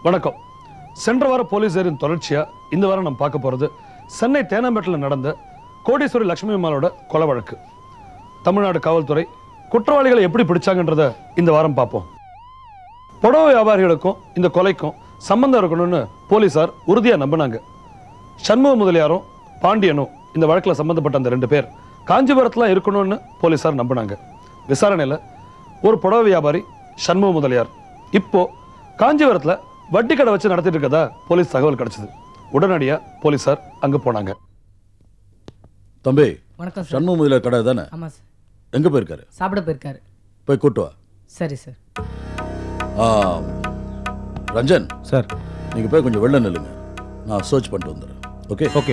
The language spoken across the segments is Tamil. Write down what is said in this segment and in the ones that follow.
வணக்கம் சென்ற வார போலீசாரின் தொடர்ச்சியா இந்த வாரம் நம்ம பார்க்க போறது சென்னை தேனாம்பேட்டில் நடந்த கோடீஸ்வரி லட்சுமி அம்மாளோட கொலை வழக்கு தமிழ்நாடு காவல்துறை குற்றவாளிகளை எப்படி பிடிச்சாங்கன்றத இந்த வாரம் பார்ப்போம் புடவை வியாபாரிகளுக்கும் இந்த கொலைக்கும் சம்பந்தம் இருக்கணும்னு போலீசார் உறுதியா நம்பினாங்க சண்முக முதலியாரும் பாண்டியனும் இந்த வழக்கில் சம்பந்தப்பட்ட அந்த ரெண்டு பேர் காஞ்சிபுரத்தில் இருக்கணும்னு போலீசார் நம்பினாங்க விசாரணையில் ஒரு புடவை வியாபாரி சண்முக முதலியார் இப்போ காஞ்சிபுரத்தில் வட்டி கடை வச்சு நடத்திட்டு இருக்கதா போலீஸ் தகவல் கிடைச்சது உடனடியாக போலீசார் அங்கே போனாங்க தம்பி வணக்கம் சார் சண்முக முதலியார் கடை தானே ஆமாம் சார் எங்க போயிருக்காரு சாப்பிட போயிருக்காரு போய் கூட்டு வா சரி சார் ஆ, ரஞ்சன் சார் நீங்க போய் கொஞ்சம் வெளில நில்லுங்க நான் சர்ச் பண்ணிட்டு வந்துடுறேன் ஓகே ஓகே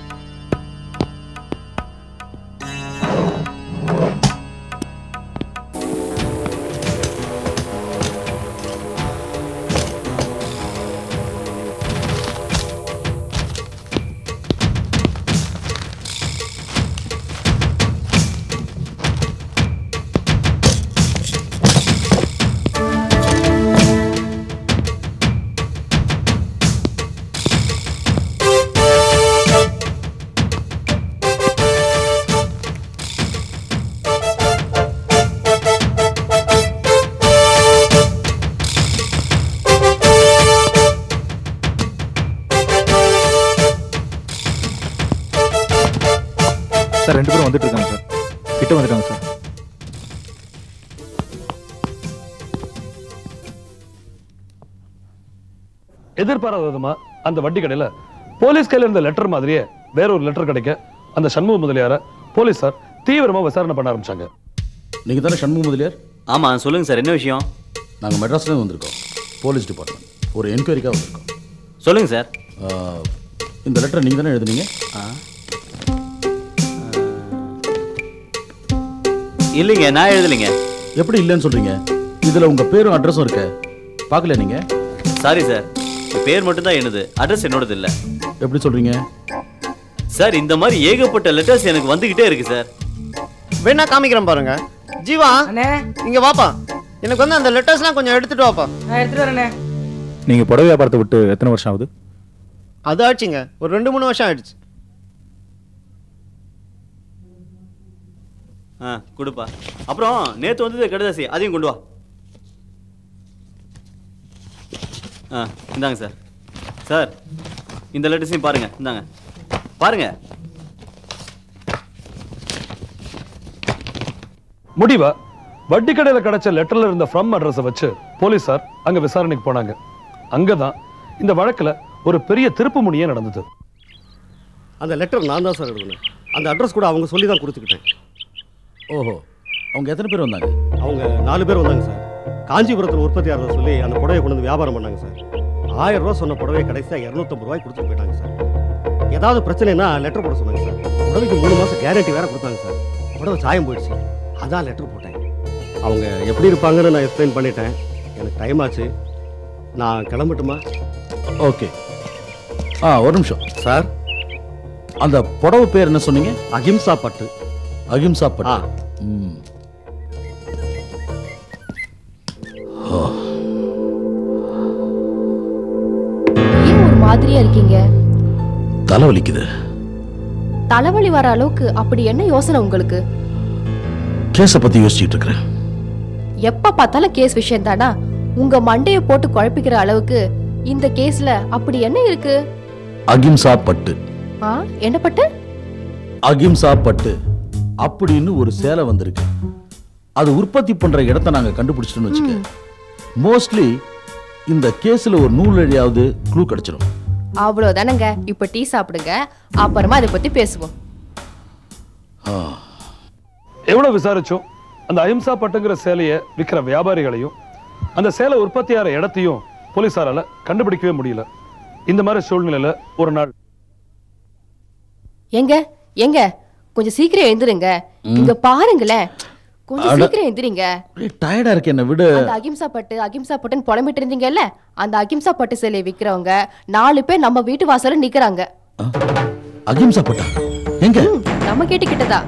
சார் ரெண்டு பேரும் வந்துட்டு இருக்காங்க சார் கிட்ட வந்துட்டாங்க சார் எதிர்பாராத விதமா அந்த வட்டி கடையில போலீஸ் கையில இருந்த லெட்டர் மாதிரியே வேற ஒரு லெட்டர் கிடைக்க அந்த சண்முக முதலியார போலீசார் தீவிரமா விசாரணை பண்ண ஆரம்பிச்சாங்க நீங்க தானே சண்முக முதலியார் ஆமா சொல்லுங்க சார் என்ன விஷயம் நாங்க மெட்ராஸ்ல இருந்து வந்திருக்கோம் போலீஸ் டிபார்ட்மெண்ட் ஒரு என்கொயரிக்காக வந்திருக்கோம் சொல்லுங்க சார் ஆ, இந்த லெட்டர் நீங்க தானே எழுதுனீங்க ஆ. இல்லைங்க நான் எழுதலைங்க எப்படி இல்லைன்னு சொல்றீங்க இதுல உங்க பேரும் அட்ரஸும் இருக்க பார்க்கல நீங்க சாரி சார் பேர் மட்டும்தான் என்னது அட்ரஸ் என்னோடது இல்ல எப்படி சொல்றீங்க சார் இந்த மாதிரி ஏகப்பட்ட லெட்டர்ஸ் எனக்கு வந்துகிட்டே இருக்கு சார் வேணா காமிக்கிறேன் பாருங்க ஜீவா அண்ணே இங்க வாப்பா எனக்கு வந்து அந்த லெட்டர்ஸ்லாம் கொஞ்சம் எடுத்துட்டு வாப்பா நான் எடுத்துட்டு வரேண்ணே நீங்க புடவை வியாபாரத்தை விட்டு எத்தனை வருஷம் ஆகுது அது ஆச்சுங்க ஒரு ரெண்டு மூணு வருஷம் ஆயிடுச்சு ஆ கொடுப்பா அப்புறம் நேத்து வந்தது கடுதாசி அதையும் கொண்டு வா ஆ இந்தாங்க சார் சார் இந்த லெட்டர்ஸையும் பாருங்க இந்தாங்க பாருங்க முடிவா வட்டி கடையில கிடைச்ச லெட்டர்ல இருந்த ஃப்ரம் அட்ரஸை வச்சு போலீசார் அங்க விசாரணைக்கு போனாங்க அங்கதான் இந்த வழக்குல ஒரு பெரிய திருப்பு முனியே நடந்தது அந்த லெட்டர் நான் தான் சார் எழுதினேன் அந்த அட்ரஸ் கூட அவங்க சொல்லி தான் கொடுத்துக்கிட்டேன் ஓஹோ அவங்க எத்தனை பேர் வந்தாங்க அவங்க நாலு பேர் வந்தாங்க சார் காஞ்சிபுரத்தில் உற்பத்தியாளர் சொல்லி அந்த புடவையை கொண்டு வந்து வியாபாரம் பண்ணாங்க சார் ஆயிரம் ரூபா சொன்ன புடவை கடைசியாக இரநூத்தம்பது ரூபாய் கொடுத்துட்டு போயிட்டாங்க சார் ஏதாவது பிரச்சனைனா லெட்டர் போட சொன்னாங்க சார் புடவைக்கு மூணு மாதம் கேரண்டி வேற கொடுத்தாங்க சார் புடவை சாயம் போயிடுச்சு அதான் லெட்டர் போட்டேன் அவங்க எப்படி இருப்பாங்கன்னு நான் எக்ஸ்பிளைன் பண்ணிட்டேன் எனக்கு டைம் ஆச்சு நான் கிளம்பட்டுமா ஓகே ஆ ஒரு நிமிஷம் சார் அந்த புடவை பேர் என்ன சொன்னீங்க அகிம்சா பட்டு அகிம்சா ஆ பட்டு ம். ஏன் ஒரு மாதிரியா இருக்கீங்க தலைவலிக்குது தலைவலி வர அளவுக்கு அப்படி என்ன யோசனை உங்களுக்கு கேஸை பத்தி யோசிச்சுட்டு இருக்கிறேன் எப்ப பார்த்தாலும் கேஸ் விஷயம் தானா உங்க மண்டைய போட்டு குழப்பிக்கிற அளவுக்கு இந்த கேஸ்ல அப்படி என்ன இருக்கு அகிம்சா பட்டு ஆ என்ன பட்டு அகிம்சா பட்டு அப்படின்னு ஒரு சேலை வந்திருக்கு அது உற்பத்தி பண்ற இடத்த நாங்க கண்டுபிடிச்சிட்டோம்னு வச்சுக்க மோஸ்ட்லி இந்த கேஸ்ல ஒரு நூல் வழியாவது க்ளூ கிடைச்சிடும் அவ்வளவுதானங்க இப்ப டீ சாப்பிடுங்க அப்புறமா அதை பத்தி பேசுவோம் எவ்வளவு விசாரிச்சோம் அந்த அஹிம்சா பட்டுங்கிற சேலையை விற்கிற வியாபாரிகளையும் அந்த சேலை உற்பத்தியாகிற இடத்தையும் போலீசாரால கண்டுபிடிக்கவே முடியல இந்த மாதிரி சூழ்நிலையில ஒரு நாள் எங்க எங்க கொஞ்சம் சீக்கிரம் எழுந்துருங்க இங்க பாருங்களேன் கொஞ்சம் அட. சீக்கிரம் எழுந்துறீங்க டயர்டா இருக்கு என்ன விடு அந்த அகிம்சா பட்டு அகிம்சா பட்டுன்னு புலம்பிட்டு இருந்தீங்கல்ல அந்த அகிம்சா பட்டு சிலையை விக்கிறவங்க நாலு பேர் நம்ம வீட்டு வாசல்ல நிக்கறாங்க ஆ, அகிம்சா பட்டா எங்க ம், நம்ம கேட்டுக்கிட்டதா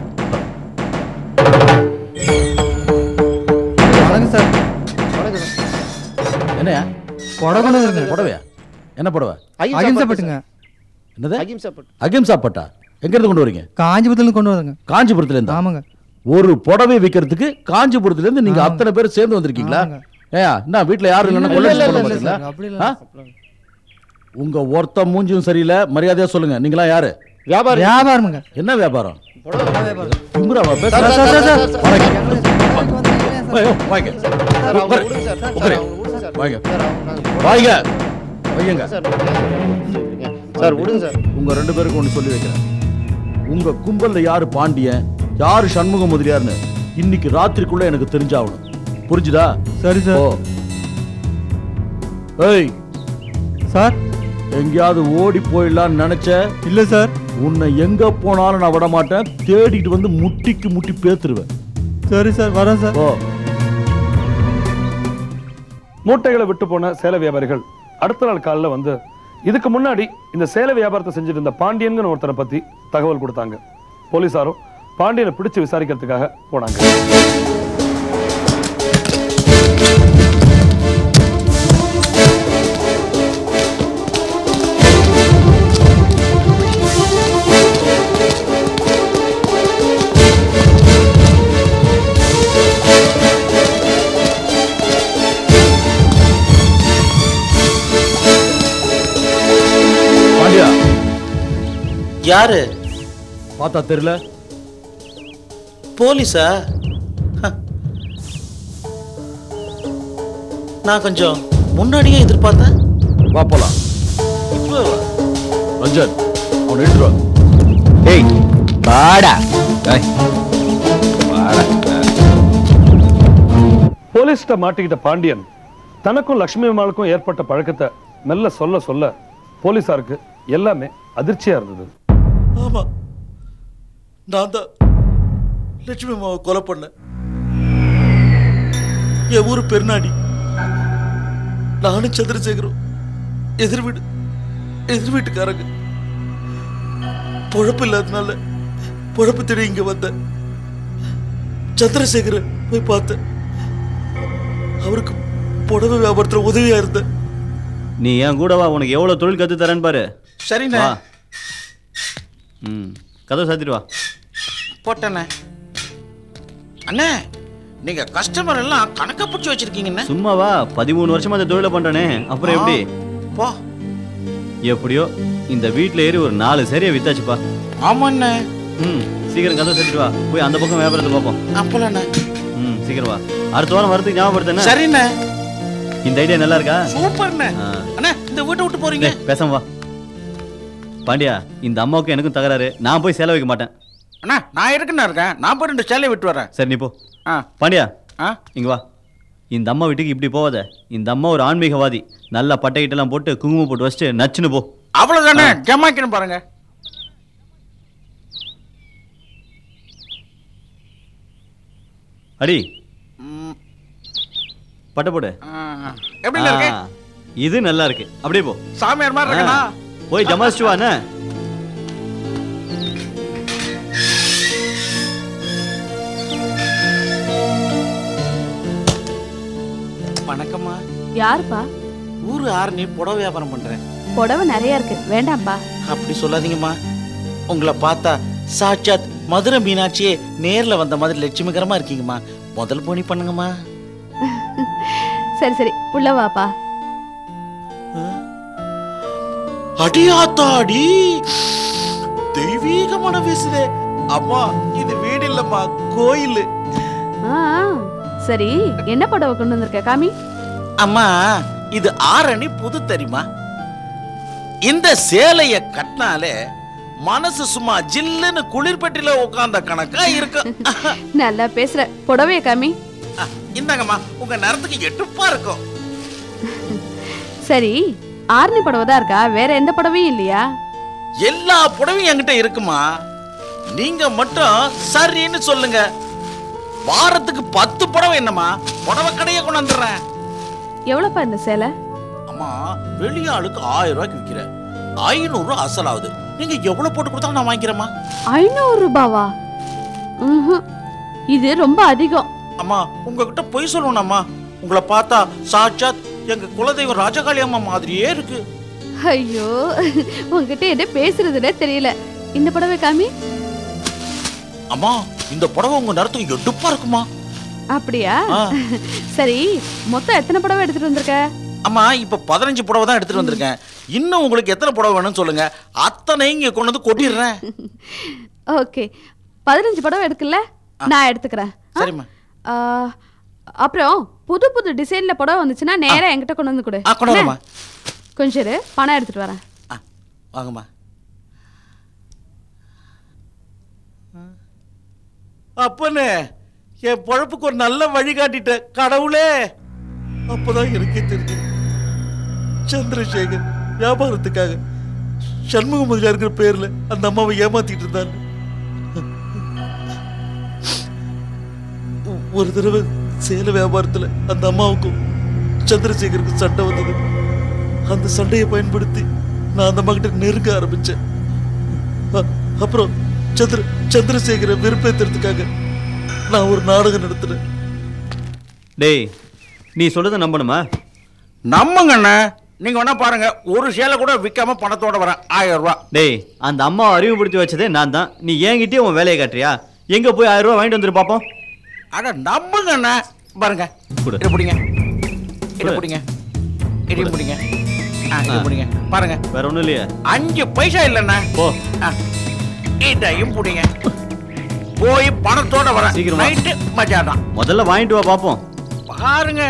வணக்கம் சார் வணக்கம் சார் என்னையா புடவை கொண்டு வந்துருங்க புடவையா என்ன புடவை அகிம்சா பட்டுங்க என்னது அகிம்சா பட்டு அகிம்சா பட்டா எங்க இருந்து கொண்டு வரீங்க காஞ்சிபுரத்துல கொண்டு வந்துருங்க காஞ்சிபுரத்துல இருந்தா ஆமாங்க ஒரு புடவை விற்கிறதுக்கு காஞ்சிபுரத்துல இருந்து நீங்க ஆமாங்க. அத்தனை பேர் சேர்ந்து வந்திருக்கீங்களா ஆமாங்க. ஏயா என்ன வீட்ல யாரும் இல்லைன்னா இல்ல, கொள்ளை இல்ல, சொல்ல இல்ல, மாட்டீங்களா சார், அப்படி இல்ல. ஆ? உங்க ஒருத்த மூஞ்சும் சரியில்லை மரியாதையா சொல்லுங்க நீங்களா யாரு வியாபாரி வியாபாரமுங்க என்ன வியாபாரம் வியாபாரம். திமிராவா சார், பேசுற? Sir, sir, sir, sir. வாங்க. சார், ஐயோ, வாங்க. சார், அவங்க உட்காரு. விடுங்க சார். சார், உட்காரு. அவங்க விடுங்க சார். வாங்க. சார், அவங்க- வாங்க வையுங்க சார், சார் விடுங்க சார் உங்க ரெண்டு பேருக்கு ஒண்ணு சொல்லி வைக்கிறேன் உங்க கும்பல்ல யாரு பாண்டியன் யாரு சண்முக முதலியார்னு இன்னைக்கு ராத்திரிக்குள்ள எனக்கு தெரிஞ்சாகணும் புரிஞ்சுதா சரி ஓ சார் ஏய் சார் எங்கேயாவது ஓடி போயிடலாம்னு நினைச்ச இல்ல சார் உன்னை எங்க போனாலும் நான் விட மாட்டேன் தேடிட்டு வந்து முட்டிக்கு முட்டி பேத்துருவேன் சரி சார் வரேன் சார் ஓ மூட்டைகளை விட்டு போன சேலை வியாபாரிகள் அடுத்த நாள் காலைல வந்து இதுக்கு முன்னாடி இந்த சேலை வியாபாரத்தை செஞ்சுட்டு இருந்த பாண்டியன்கிற ஒருத்தரை பத்தி தகவல் கொடுத்தாங்க போலீசாரும் பாண்டியனை பிடிச்சு விசாரிக்கிறதுக்காக போனாங்க பாண்டியா யாரு பார்த்தா தெரியல போலீஸா ஹ. நான் கொஞ்சம் முன்னாடியே எதிர்பார்த்தேன் வா போலாம் இப்போ ரஞ்சன் அவனை எடுத்துட்டு வா ஏய் வாடா ஏய் வாடா போலீஸ்கிட்ட மாட்டிக்கிட்ட பாண்டியன் தனக்கும் லட்சுமி அம்மாளுக்கும் ஏற்பட்ட பழக்கத்தை மெல்ல சொல்ல சொல்ல போலீசாருக்கு எல்லாமே அதிர்ச்சியா இருந்தது ஆமா நான் தான் லட்சுமி அம்மாவை கொலை பண்ணேன் என் ஊரு பெருநாடி நானும் சந்திரசேகரும் எதிர் வீடு எதிர் வீட்டுக்காரங்க பொழப்பு இல்லாதனால பொழப்பு தேடி இங்க வந்தேன் சந்திரசேகரை போய் பார்த்தேன் அவருக்கு புடவை வியாபாரத்துல உதவியா இருந்தேன் நீ என் கூட வா உனக்கு எவ்வளவு தொழில் கத்து தரேன்னு பாரு சரிண்ணே வா ம் கதவை சாத்திட்டு வா போட்டேண்ணே அண்ணே நீங்க கஸ்டமர் எல்லாம் கணக்க பிடிச்சி வச்சிருக்கீங்கண்ணே சும்மா வா பதிமூணு வருஷமா இந்த தொழிலை பண்றேனே அப்புறம் எப்படி போ எப்படியோ இந்த வீட்ல ஏறி ஒரு நாலு சரியா வித்தாச்சுப்பா ஆமாண்ணே ம் சீக்கிரம் கதவை சாத்திட்டு வா போய் அந்த பக்கம் வியாபாரத்தை பார்ப்போம் அப்பலண்ணே ம் சீக்கிரம் வா அடுத்த வாரம் வரதுக்கு ஞாபகப்படுத்தேன் சரிண்ணே இந்த ஐடியா நல்லா இருக்கா சூப்பர்ண்ணே ஆ. அண்ணே இந்த வீட்டை விட்டு போறீங்க டேய், பேசாம வா பாண்டியா இந்த அம்மாவுக்கும் எனக்கும் தகராறு நான் போய் செலவு வைக்க மாட்டேன் அண்ணா நான் இருக்குண்ணா இருக்கேன் நான் போய் ரெண்டு சேலையை விட்டு வரேன் சரி நீ போ ஆ பாண்டியா ஆ இங்க வா இந்த அம்மா வீட்டுக்கு இப்படி போகாத இந்த அம்மா ஒரு ஆன்மீகவாதி நல்லா பட்டை கிட்டெல்லாம் போட்டு குங்குமம் போட்டு வச்சுட்டு நச்சுன்னு போ அவ்வளவுதானே ஜமாக்கணும் பாருங்க அடி ம், பட்டை போடு ஆ. எப்படிண்ணே இருக்கு ஆ, இது நல்லா இருக்கு அப்படியே போ சாமியார் மாதிரி ஆ, இருக்கண்ணா போய் ஜமாச்சிட்டு வா என்ன வணக்கம்மா யாருப்பா ஊரு ஆரணி புடவை வியாபாரம் பண்றேன் புடவை நிறைய இருக்கு வேண்டாம்ப்பா அப்படி சொல்லாதீங்கம்மா உங்களை பார்த்தா சாட்சாத் மதுரை மீனாட்சியே நேர்ல வந்த மாதிரி லட்சுமிகரமா இருக்கீங்கம்மா முதல் போனி பண்ணுங்கம்மா சரி சரி உள்ள வாப்பா அடியாத்தாடி தெய்வீக மனம் வீசுதே அம்மா இது வீடு இல்லம்மா கோயில் ஆ, ஆ. சரி என்ன புடவை கொண்டு வந்திருக்க காமி அம்மா இது ஆரணி புது தெரியுமா இந்த சேலைய கட்டினாலே மனசு சும்மா ஜில்லுன்னு குளிர்பட்டில உட்கார்ந்த கணக்கா இருக்கு நல்லா பேசுற புடவைய காமி இந்தாங்கம்மா உங்க நேரத்துக்கு எட்டுப்பா இருக்கும் சரி ஆர்னி புடவை தான் இருக்கா வேற எந்த புடவையும் இல்லையா எல்லா புடவையும் என்கிட்ட இருக்குமா நீங்க மட்டும் சரின்னு சொல்லுங்க வாரத்துக்கு பத்து புடவை என்னம்மா புடவை கடையே கொண்டு வந்துடுறேன் எவ்வளவுப்பா இந்த சேலை அம்மா வெளியாளுக்கு ஆயிரம் ரூபாய்க்கு விற்கிறேன் ஐநூறு ரூபாய் அசலாகுது நீங்க எவ்வளவு போட்டு கொடுத்தாலும் நான் வாங்கிக்கிறேம்மா ஐநூறு ரூபாவா ம்ஹும். இது ரொம்ப அதிகம் அம்மா உங்ககிட்ட பொய் சொல்லணும்மா உங்களை பார்த்தா சாட்சாத் எங்க குலதெய்வம் ராஜகாளி அம்மா மாதிரியே இருக்கு ஐயோ உங்ககிட்ட என்ன பேசுறதுனே தெரியல இந்த புடவை காமி அம்மா இந்த புடவை உங்க நேரத்துக்கு எடுப்பா இருக்குமா அப்படியா ஆ. சரி மொத்தம் எத்தனை புடவை எடுத்துட்டு வந்திருக்க அம்மா இப்ப பதினஞ்சு புடவை தான் எடுத்துட்டு வந்திருக்கேன் இன்னும் உங்களுக்கு எத்தனை புடவை வேணும்னு சொல்லுங்க அத்தனை இங்க கொண்டு வந்து கொட்டிடுறேன் ஓகே பதினஞ்சு புடவை எடுக்கல நான் எடுத்துக்கிறேன் ஆ? சரிம்மா ஆ, அப்புறம் புது புது டிசைன்ல புடவை வந்துச்சுன்னா நேரா என்கிட்ட கொண்டு வந்து கொடு ஆ, கொண்டு வரேம்மா. என்ன? கொஞ்சம் இரு பணம் எடுத்துட்டு வரேன் வாங்கம்மா அப்பனே என் பொழப்புக்கு ஒரு நல்ல வழி காட்டிட்ட கடவுளே அப்பதான் எனக்கே தெரிஞ்சது சந்திரசேகர் வியாபாரத்துக்காக சண்முக முதலியாருங்கிற பேர்ல அந்த அம்மாவை ஏமாத்திட்டு இருந்தாங்க ஒ- ஒரு தடவை சேல வியாபாரத்துல அந்த அம்மாவுக்கும் சந்திரசேகருக்கும் சண்டை வந்தது அந்த சண்டையை பயன்படுத்தி நான் அந்த அம்மா கிட்ட நெருங்க ஆரம்பிச்சேன் அ- அப்புறம் சந்திர சந்திரசேகரை வெறுப்பேத்துறதுக்காக நான் ஒரு நாடகம் நடத்தினேன் டேய் நீ சொல்றதை நம்பணுமா நம்புங்கண்ணே நீங்க வேணா பாருங்க ஒரு சேலை கூட விற்காம பணத்தோட வரேன் ஆயிரம் ரூபாய் டேய் அந்த அம்மாவை அறிமுகப்படுத்தி வச்சதே நான் தான் நீ என்கிட்டயே உன் வேலையை காட்டுறியா எங்க போய் ஆயிரம் ரூபாய் வாங்கிட்டு வந்துரு பாப்போம் அட நம்புங்கண்ணே பாருங்க கொடு. இதை பிடிங்க இதை கொடு. பிடிங்க இதையும் பிடிங்க ஆ, இதை பிடிங்க பாருங்க வேற ஒண்ணும் இல்லையா அஞ்சு பைசா இல்லைண்ணே போ ஆ, இதையும் பிடிங்க போய் பணத்தோட வரேன் சீக்கிரமா. நைட்டு மஜாதான் முதல்ல வாங்கிட்டு வா பாப்போம் பாருங்க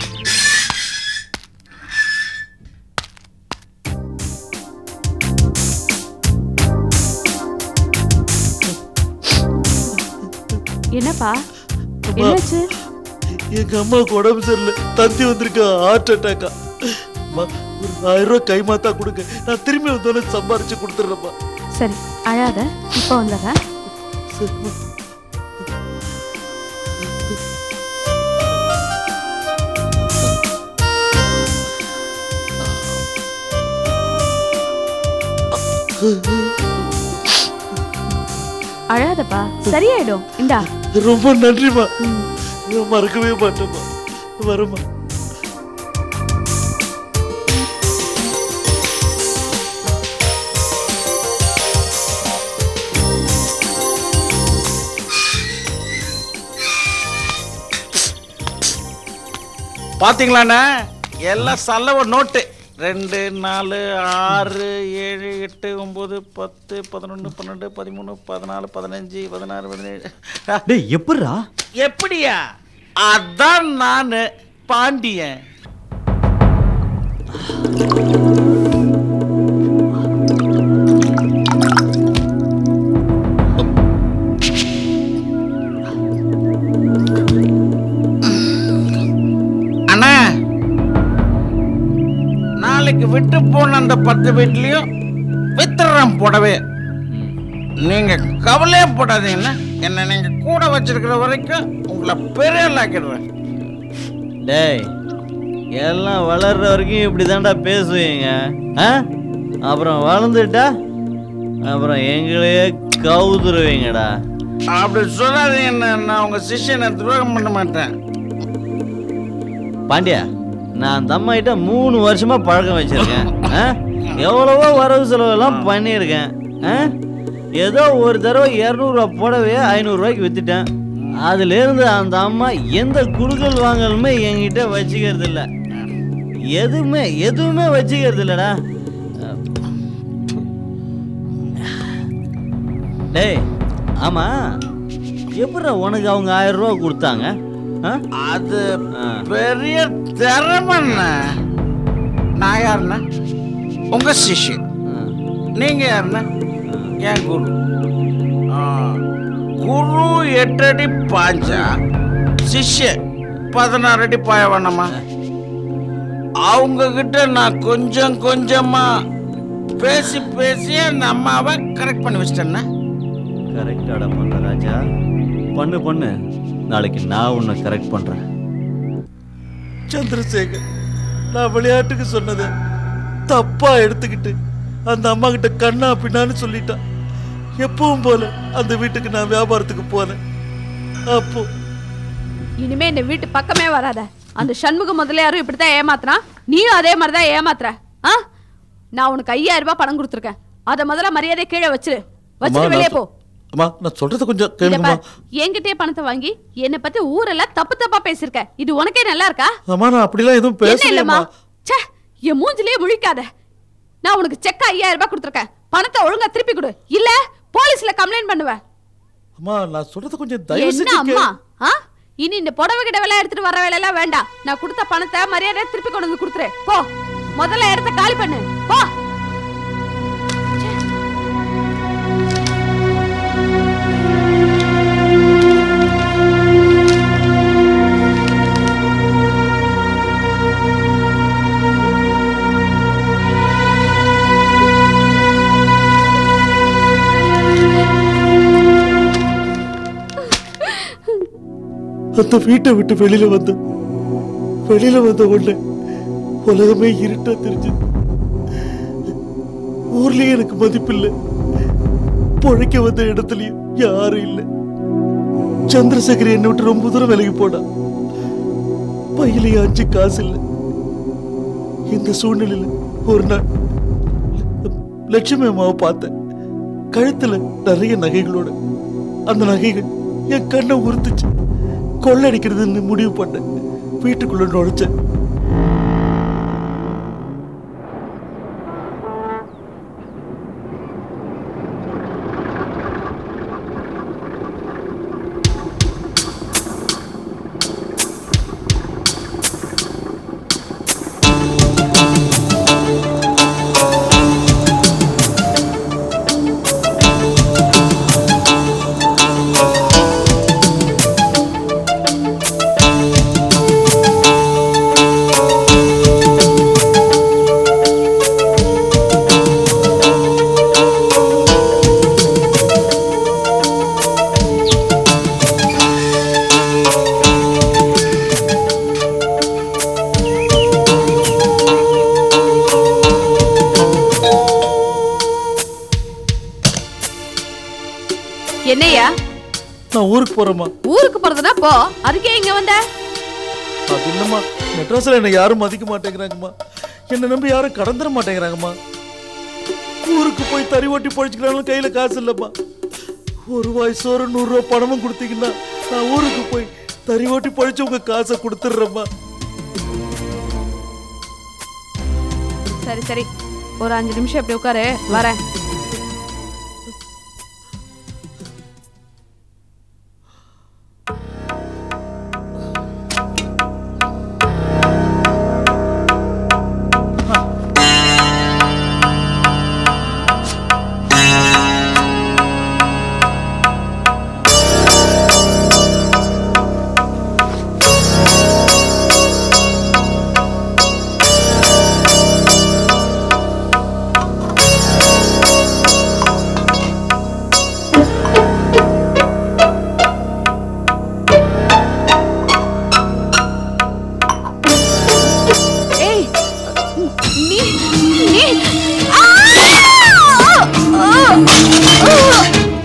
என்னப்பா என்னாச்சு எங்க அம்மாவுக்கு உடம்பு சரியில்லை தந்தி வந்திருக்கா ஹார்ட் அட்டாக்கா ஒரு ஆயிரம் ரூபாய் கைமாத்தா கொடுங்க நான் திரும்பி வந்தோடனே சம்பாரிச்சு கொடுத்துட்றேம்மா சரி அழாத இப்போ வந்துடுறேன் சரிம்மா அழாதப்பா சரியாயிடும் இந்தா ரொம்ப நன்றிம்மா நான் மறக்கவே மாட்டேம்மா வரேம்மா பாத்தீங்களாண்ணா எல்லாம் சல்லவ நோட்டு ரெண்டு நாலு ஆறு ஏழு எட்டு ஒம்பது பத்து பதினொன்று பன்னெண்டு பதிமூணு பதினாலு பதினஞ்சு பதினாறு பதினேழு டேய் எப்படிரா எப்படியா அதான் நான் பாண்டியன் அண்ணா நாளைக்கு விட்டு போன அந்த பத்து வீட்லயும் வித்துடுறேன் புடவை நீங்க கவலையே போடாதீங்கண்ணா என்ன நீங்க கூட வச்சிருக்கிற வரைக்கும் உங்களை பெரிய ஆக்கிடுறேன் டேய் எல்லாம் வளர்ற வரைக்கும் இப்படி தான்டா பேசுவீங்க ஆ அப்புறம் வளர்ந்துட்டா அப்புறம் எங்களையே கவுதுருவீங்கடா அப்படி சொல்லாதீங்கண்ணா நான் உங்க சிஷ்யனை துரோகம் பண்ண மாட்டேன் பாண்டியா நான் அந்த அம்மாகிட்ட மூணு வருஷமா பழக்கம் வச்சிருக்கேன் ஆ? எவ்வளவோ வரவு செலவெல்லாம் பண்ணியிருக்கேன் ஆ? ஏதோ ஒரு தடவை இரநூறுவா புடவைய ஐநூறுரூவாய்க்கு வித்துட்டேன் அதுலேருந்து அந்த அம்மா எந்த குடுக்கல் வாங்கலுமே என்கிட்ட வச்சுக்கிறது இல்ல எதுவுமே எதுவுமே வச்சுக்கிறது இல்லடா டேய் ஆமா எப்படிடா உனக்கு அவங்க ஆயிரம் ரூபா கொடுத்தாங்க ஆ? அது ஆ. பெரிய திறமண்ணா நான் யாருண்ணா உங்க சிஷ்யன் ஆ. நீங்க யாருண்ணா என் குரு ஆ, குரு எட்டு அடி பாஞ்சா சிஷ்யன் பதினாறு அடி பாய வேணாமா அவங்க கிட்ட நான் கொஞ்சம் கொஞ்சமா பேசி பேசி அந்த அம்மாவை கரெக்ட் பண்ணி வச்சிட்டேன்னா கரெக்டாடா பண்ண ராஜா பண்ணு பண்ணு நாளைக்கு நான் உன்னை கரெக்ட் பண்றேன் சந்திரசேகர் நான் விளையாட்டுக்கு சொன்னதை தப்பா எடுத்துக்கிட்டு அந்த அம்மா கிட்ட கண்ணா பின்னான்னு சொல்லிட்டான் எப்பவும் போல அந்த வீட்டுக்கு நான் வியாபாரத்துக்கு போனேன் அப்போ இனிமே இந்த வீட்டு பக்கமே வராத அந்த சண்முக முதலியாரும் இப்படித்தான் ஏமாத்துறான் நீயும் அதே மாதிரி தான் ஏமாத்துற ஆ நான் உனக்கு ஐயாயிரம் ரூபாய் பணம் கொடுத்துருக்கேன் அதை முதல்ல மரியாதை கீழே வச்சிரு அம்மா, வச்சுட்டு நான் வெளியே போ சொ- அம்மா நான் சொல்றத கொஞ்சம் இத கேளுங்கம்மா பார், என்கிட்டயே பணத்தை வாங்கி என்னை பத்தி ஊரெல்லாம் தப்பு தப்பா பேசிருக்க இது உனக்கே நல்லா இருக்கா அம்மா நான் அப்படிலாம் எதுவும் என்ன இல்லம்மா பேசலையம்மா ச்சே என் மூஞ்சிலேயே முழிக்காத நான் உனக்கு செக்கா ஐயாயிரம் ரூபாய் கொடுத்துருக்கேன் பணத்தை ஒழுங்கா திருப்பி கொடு இல்ல போலீஸ்ல கம்ப்ளைண்ட் பண்ணுவேன் அம்மா நான் சொல்றத கொஞ்சம் தயவு என்ன செஞ்சு அம்மா கேளு. ஆ இனி இந்த புடவை கிடவெல்லாம் எடுத்துட்டு வர வேலையெல்லாம் வேண்டாம் நான் கொடுத்த பணத்தை மரியாதை திருப்பி கொண்டு வந்து கொடுத்துரு போ முதல்ல இடத்த காலி பண்ணு போ அந்த வீட்டை விட்டு வெளியில வந்த வெளியில வந்த உடனே உலகமே இருட்டா தெரிஞ்சது ஊர்லயே எனக்கு மதிப்பில்லை பொழைக்க வந்த இடத்துலயும் யாரும் இல்லை சந்திரசேகர் என்னை விட்டு ரொம்ப தூரம் விலகி போனா பையிலேயே அஞ்சு காசு இல்லை இந்த சூழ்நிலையில ஒரு நாள் லட்சுமி அம்மாவை பார்த்தேன் கழுத்துல நிறைய நகைகளோட அந்த நகைகள் என் கண்ணை உறுத்துச்சு கொள்ளடிக்கிறதுன்னு முடிவு பண்ணேன் வீட்டுக்குள்ள நுழைச்சேன் என்னையா நான் ஊருக்கு போறேம்மா ஊருக்கு போறதுனா போ அதுக்கே இங்க வந்த அது இல்லம்மா மெட்ராஸ்ல என்னை யாரும் மதிக்க மாட்டேங்கிறாங்கம்மா என்னை நம்பி யாரும் கடந்துட மாட்டேங்கிறாங்கம்மா ஊருக்கு போய் தறி ஓட்டி பொழைச்சிக்கிறாலும் கையில காசு இல்லம்மா ஒரு ரூபாய் சோறு நூறு ரூபாய் பணமும் கொடுத்தீங்கன்னா நான் ஊருக்கு போய் தறி ஓட்டி பொழைச்சு உங்க காசை கொடுத்துட்றேம்மா சரி சரி ஒரு அஞ்சு நிமிஷம் இப்படி உட்காரு வரேன் ஏய் நீ நீ ஆ! ஆ! ஆ!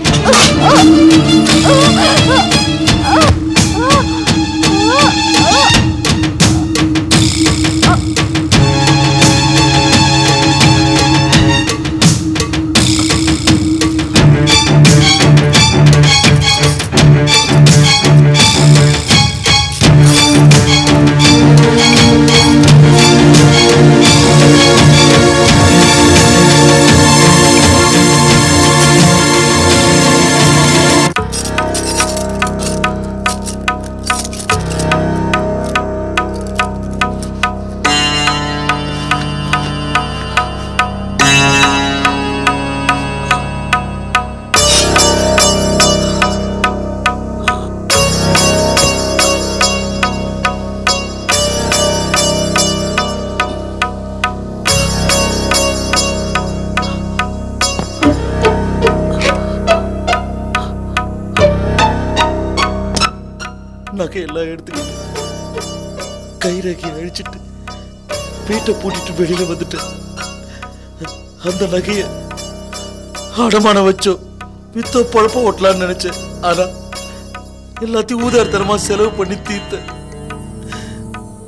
நகையெல்லாம் எடுத்துக்கிட்டு கைரேகையை அழிச்சிட்டு வீட்டை பூட்டிட்டு வெளியில வந்துட்டேன் அந்த நகைய அடமான வச்சோ வித்தோ பொழப்ப ஓட்டலாம்னு நினைச்சேன் ஆனா எல்லாத்தையும் ஊதார்த்தனமா செலவு பண்ணி தீர்த்தேன்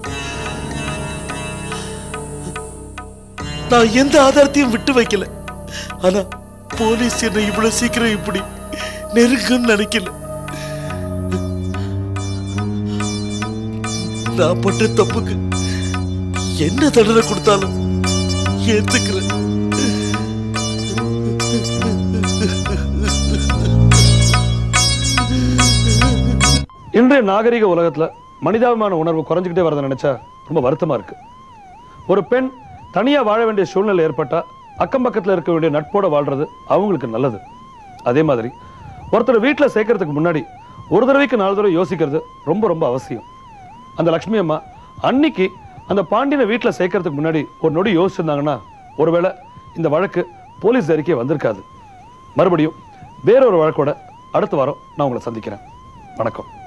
நான் எந்த ஆதாரத்தையும் விட்டு வைக்கல ஆனா போலீஸ் என்னை இவ்வளவு சீக்கிரம் இப்படி நெருங்குன்னு நினைக்கல நான் பட்ட தப்புக்கு என்ன தண்டனை கொடுத்தாலும் ஏத்துக்கிறேன் இன்றைய நாகரிக உலகத்துல மனிதாபிமான உணர்வு குறைஞ்சிக்கிட்டே வரதை நினைச்சா ரொம்ப வருத்தமா இருக்கு ஒரு பெண் தனியா வாழ வேண்டிய சூழ்நிலை ஏற்பட்டா அக்கம் பக்கத்துல இருக்க வேண்டிய நட்போட வாழ்றது அவங்களுக்கு நல்லது அதே மாதிரி ஒருத்தர் வீட்டுல சேர்க்கறதுக்கு முன்னாடி ஒரு தடவைக்கு நாலு தடவை யோசிக்கிறது ரொம்ப ரொம்ப அவசியம் அந்த லக்ஷ்மி அம்மா அன்னைக்கு அந்த பாண்டியனை வீட்டுல சேர்க்கறதுக்கு முன்னாடி ஒரு நொடி யோசிச்சிருந்தாங்கன்னா ஒருவேளை இந்த வழக்கு போலீஸ் அறிக்கை வந்திருக்காது மறுபடியும் வேறொரு வழக்கோட அடுத்த வாரம் நான் உங்களை சந்திக்கிறேன் வணக்கம்